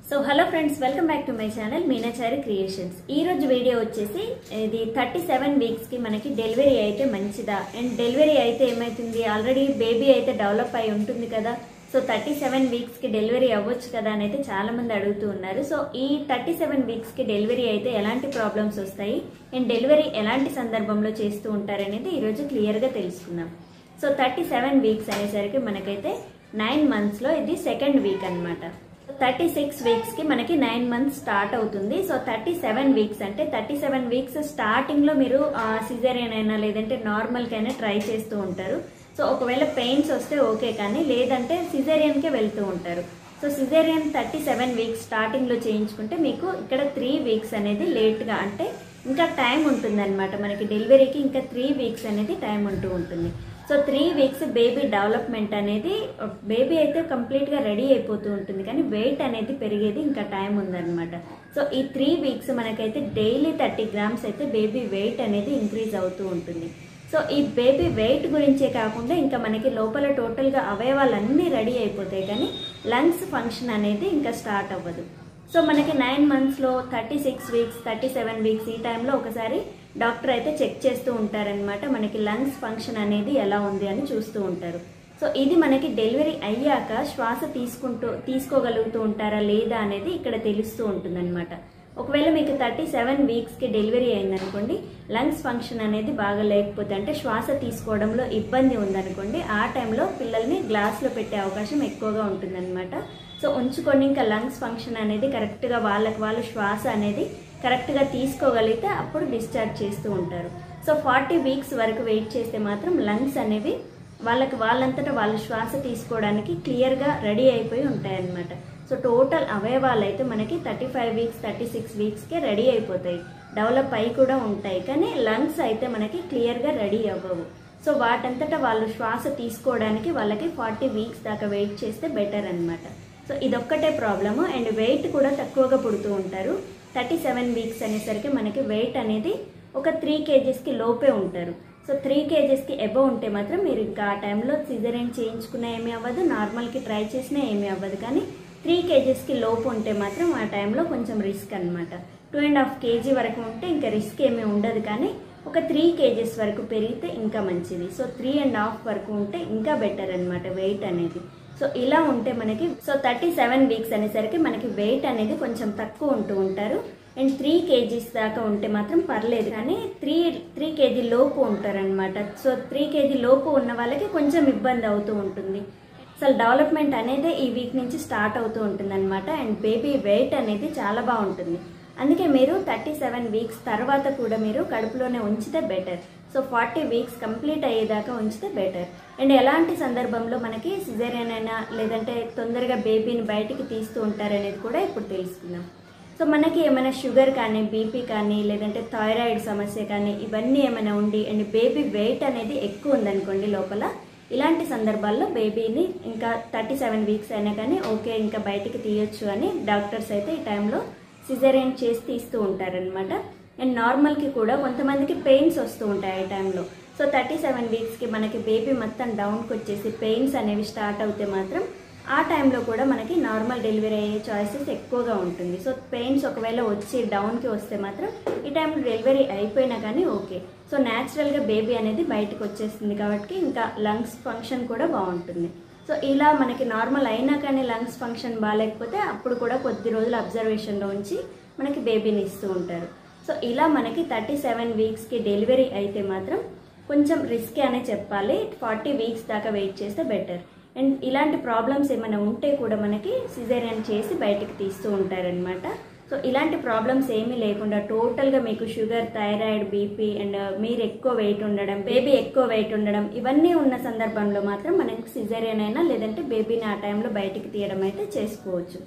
so hello friends welcome back to my channel Meenachari creations ఈ రోజు video వచ్చేసి ఇది థర్టీ సెవెన్ వీక్స్ కి మనకి డెలివరీ అయితే మంచిదా అండ్ డెలివరీ అయితే ఏమైతుంది ఆల్రెడీ బేబీ అయితే డెవలప్ అయి ఉంటుంది కదా సో థర్టీ సెవెన్ వీక్స్ కి డెలివరీ అవ్వచ్చు కదా అని అయితే చాలా మంది అడుగుతూ ఉన్నారు సో ఈ థర్టీ సెవెన్ వీక్స్ కి డెలివరీ అయితే ఎలాంటి ప్రాబ్లమ్స్ వస్తాయి అండ్ డెలివరీ ఎలాంటి సందర్భంలో చేస్తూ ఉంటారనేది ఈ రోజు క్లియర్ గా తెలుసుకుందాం సో థర్టీ సెవెన్ వీక్స్ అనేసరికి మనకైతే నైన్ మంత్స్ లో ఇది సెకండ్ వీక్ అన్నమాట థర్టీ సిక్స్ వీక్స్ కి మనకి నైన్ మంత్స్ స్టార్ట్ అవుతుంది సో థర్టీ సెవెన్ వీక్స్ అంటే థర్టీ సెవెన్ వీక్స్ స్టార్టింగ్ లో మీరు సిజేరియన్ అయినా లేదంటే నార్మల్ కైనా ట్రై చేస్తూ ఉంటారు సో ఒకవేళ పెయిన్స్ వస్తే ఓకే కానీ లేదంటే సిజేరియన్ కే వెళ్తూ ఉంటారు so caesarean thirty seven weeks starting లో చేయించుకుంటే మీకు ఇక్కడ త్రీ వీక్స్ అనేది లేట్ గా అంటే ఇంకా టైం ఉంటుంది అనమాట మనకి డెలివరీకి ఇంకా త్రీ వీక్స్ అనేది టైం ఉంటూ ఉంటుంది so three weeks baby development అనేది బేబీ అయితే కంప్లీట్ గా రెడీ అయిపోతూ ఉంటుంది కానీ వెయిట్ అనేది పెరిగేది ఇంకా టైం ఉందన్నమాట సో ఈ త్రీ వీక్స్ మనకైతే డైలీ థర్టీ గ్రామ్స్ అయితే బేబీ వెయిట్ అనేది ఇంక్రీజ్ అవుతూ ఉంటుంది సో ఈ బేబీ వెయిట్ గురించే కాకుండా ఇంకా మనకి లోపల టోటల్గా అవయవాలన్నీ రెడీ అయిపోతాయి కానీ లంగ్స్ ఫంక్షన్ అనేది ఇంకా స్టార్ట్ అవ్వదు సో మనకి నైన్ మంత్స్లో thirty six weeks thirty seven weeks ఈ టైంలో ఒకసారి డాక్టర్ అయితే చెక్ చేస్తూ ఉంటారనమాట మనకి లంగ్స్ ఫంక్షన్ అనేది ఎలా ఉంది అని చూస్తూ ఉంటారు సో ఇది మనకి డెలివరీ అయ్యాక శ్వాస తీసుకుంటూ తీసుకోగలుగుతూ ఉంటారా లేదా అనేది ఇక్కడ తెలుస్తూ ఉంటుందన్నమాట ఒకవేళ మీకు థర్టీ సెవెన్ వీక్స్కి డెలివరీ అయిందనుకోండి లంగ్స్ ఫంక్షన్ అనేది బాగా లేకపోతే అంటే శ్వాస తీసుకోవడంలో ఇబ్బంది ఉందనుకోండి ఆ టైంలో పిల్లల్ని గ్లాస్లో పెట్టే అవకాశం ఎక్కువగా ఉంటుందన్నమాట సో ఉంచుకొని ఇంకా లంగ్స్ ఫంక్షన్ అనేది కరెక్ట్గా వాళ్ళకి వాళ్ళు శ్వాస అనేది కరెక్ట్గా తీసుకోగలిగితే అప్పుడు డిశ్చార్జ్ చేస్తూ ఉంటారు సో ఫార్టీ వీక్స్ వరకు వెయిట్ చేస్తే మాత్రం లంగ్స్ అనేవి వాళ్ళకి వాళ్ళంతటా వాళ్ళ శ్వాస తీసుకోవడానికి క్లియర్గా రెడీ అయిపోయి ఉంటాయన్నమాట సో టోటల్ అవయవాలు అయితే మనకి thirty five weeks thirty six వీక్స్కే రెడీ అయిపోతాయి డెవలప్ అయి కూడా ఉంటాయి కానీ లంగ్స్ అయితే మనకి క్లియర్గా రెడీ అవ్వవు సో వాటంతటా వాళ్ళు శ్వాస తీసుకోవడానికి వాళ్ళకి ఫార్టీ వీక్స్ దాకా వెయిట్ చేస్తే బెటర్ అనమాట సో ఇదొక్కటే ప్రాబ్లము అండ్ వెయిట్ కూడా తక్కువగా పుడుతూ ఉంటారు థర్టీ సెవెన్ వీక్స్ అనేసరికి మనకి వెయిట్ అనేది ఒక త్రీ కేజీస్కి లోపే ఉంటారు సో త్రీ కేజెస్కి ఎబో ఉంటే మాత్రం మీరు ఇంకా ఆ టైంలో సిజరేన్ చేయించుకున్నా ఏమీ అవ్వదు నార్మల్కి ట్రై చేసినా ఏమీ అవ్వదు కానీ త్రీ కేజెస్కి లోపు ఉంటే మాత్రం ఆ టైంలో కొంచెం రిస్క్ అనమాట టూ అండ్ హాఫ్ కేజీ వరకు ఉంటే ఇంకా రిస్క్ ఏమీ ఉండదు కానీ ఒక త్రీ కేజెస్ వరకు పెరిగితే ఇంకా మంచిది సో త్రీ అండ్ హాఫ్ వరకు ఉంటే ఇంకా బెటర్ అనమాట వెయిట్ అనేది సో ఇలా ఉంటే మనకి సో థర్టీ సెవెన్ వీక్స్ అనేసరికి మనకి వెయిట్ అనేది కొంచెం తక్కువ ఉంటూ ఉంటారు అండ్ త్రీ కేజీస్ దాకా ఉంటే మాత్రం పర్లేదు కానీ త్రీ త్రీ కేజీ లోపు ఉంటారనమాట సో త్రీ కేజీ లోపు ఉన్న వాళ్ళకి కొంచెం ఇబ్బంది అవుతూ ఉంటుంది అసలు డెవలప్మెంట్ అనేది ఈ వీక్ నుంచి స్టార్ట్ అవుతూ ఉంటుంది అనమాట అండ్ బేబీ వెయిట్ అనేది చాలా బాగుంటుంది అందుకే మీరు థర్టీ సెవెన్ వీక్స్ తర్వాత కూడా మీరు కడుపులోనే ఉంచితే better so forty weeks complete అయ్యేదాకా ఉంచితే బెటర్ అండ్ ఎలాంటి సందర్భంలో మనకి సిజేరియన్ అయినా లేదంటే తొందరగా బేబీని బయటికి తీస్తూ ఉంటారనేది కూడా ఇప్పుడు తెలుసుకుందాం సో మనకి ఏమైనా షుగర్ కానీ బీపీ కానీ లేదంటే థైరాయిడ్ సమస్య కానీ ఇవన్నీ ఏమైనా ఉండి అండ్ బేబీ వెయిట్ అనేది ఎక్కువ ఉందనుకోండి లోపల ఇలాంటి సందర్భాల్లో బేబీని ఇంకా థర్టీ సెవెన్ వీక్స్ అయినా కానీ ఓకే ఇంకా బయటికి తీయొచ్చు అని డాక్టర్స్ అయితే ఈ టైంలో సిజరేన్ చేసి తీస్తూ ఉంటారనమాట అండ్ నార్మల్కి కూడా కొంతమందికి పెయిన్స్ వస్తూ ఉంటాయి ఈ టైంలో సో థర్టీ సెవెన్ వీక్స్కి మనకి బేబీ మొత్తం డౌన్కి వచ్చేసి పెయిన్స్ అనేవి స్టార్ట్ అవుతే మాత్రం ఆ టైంలో కూడా మనకి నార్మల్ డెలివరీ అయ్యే చాయిసెస్ ఎక్కువగా ఉంటుంది సో పెయిన్స్ ఒకవేళ వచ్చి డౌన్కి వస్తే మాత్రం ఈ టైంలో డెలివరీ అయిపోయినా కానీ ఓకే సో న్యాచురల్గా బేబీ అనేది బయటకు వచ్చేస్తుంది కాబట్టి ఇంకా లంగ్స్ ఫంక్షన్ కూడా బాగుంటుంది సో ఇలా మనకి నార్మల్ అయినా కానీ లంగ్స్ ఫంక్షన్ బాగాలేకపోతే అప్పుడు కూడా కొద్ది రోజులు అబ్జర్వేషన్లో ఉంచి మనకి బేబీని ఇస్తూ ఉంటారు సో ఇలా మనకి థర్టీ సెవెన్ వీక్స్కి డెలివరీ అయితే మాత్రం కొంచెం రిస్క్ అనే చెప్పాలి ఫార్టీ వీక్స్ దాకా వెయిట్ చేస్తే బెటర్ అండ్ ఇలాంటి ప్రాబ్లమ్స్ ఏమైనా ఉంటే కూడా మనకి సిజేరియన్ చేసి బయటకు తీస్తూ ఉంటారనమాట సో ఇలాంటి ప్రాబ్లమ్స్ ఏమీ లేకుండా టోటల్గా మీకు షుగర్ థైరాయిడ్ బీపీ అండ్ మీరు ఎక్కువ వెయిట్ ఉండడం బేబీ ఎక్కువ వెయిట్ ఉండడం ఇవన్నీ ఉన్న సందర్భంలో మాత్రం మనకి సిజేరియన్ అయినా లేదంటే బేబీని ఆ టైంలో బయటికి తీయడం అయితే చేసుకోవచ్చు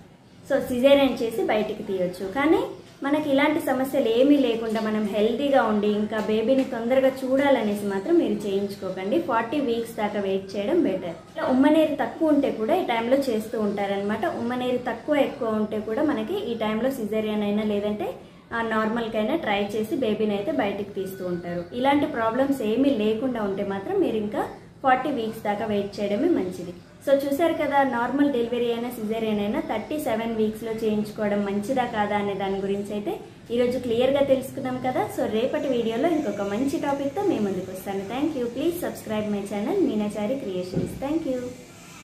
సో సిజేరియన్ చేసి బయటికి తీయొచ్చు కానీ మనకి ఇలాంటి సమస్యలు ఏమీ లేకుండా మనం హెల్తీగా ఉండి ఇంకా బేబీని తొందరగా చూడాలనేసి మాత్రం మీరు చేయించుకోకండి ఫార్టీ వీక్స్ దాకా వెయిట్ చేయడం బెటర్ ఉమ్మనీరు తక్కువ ఉంటే కూడా ఈ టైంలో చేస్తూ ఉంటారనమాట ఉమ్మనీరు తక్కువ ఎక్కువ ఉంటే కూడా మనకి ఈ టైంలో సిజేరియన్ అయినా లేదంటే నార్మల్కైనా ట్రై చేసి బేబీని అయితే బయటికి తీస్తూ ఉంటారు ఇలాంటి ప్రాబ్లమ్స్ ఏమీ లేకుండా ఉంటే మాత్రం మీరు ఇంకా ఫార్టీ వీక్స్ దాకా వెయిట్ చేయడమే మంచిది సో చూసారు కదా నార్మల్ డెలివరీ అయినా సిజేరియన్ అయినా థర్టీ సెవెన్ వీక్స్లో చేయించుకోవడం మంచిదా కాదా అనే దాని గురించి అయితే ఈరోజు క్లియర్గా తెలుసుకున్నాం కదా సో రేపటి వీడియోలో ఇంకొక మంచి టాపిక్తో మేము ముందుకు వస్తాను thank you please subscribe my channel Meenachari creations thank you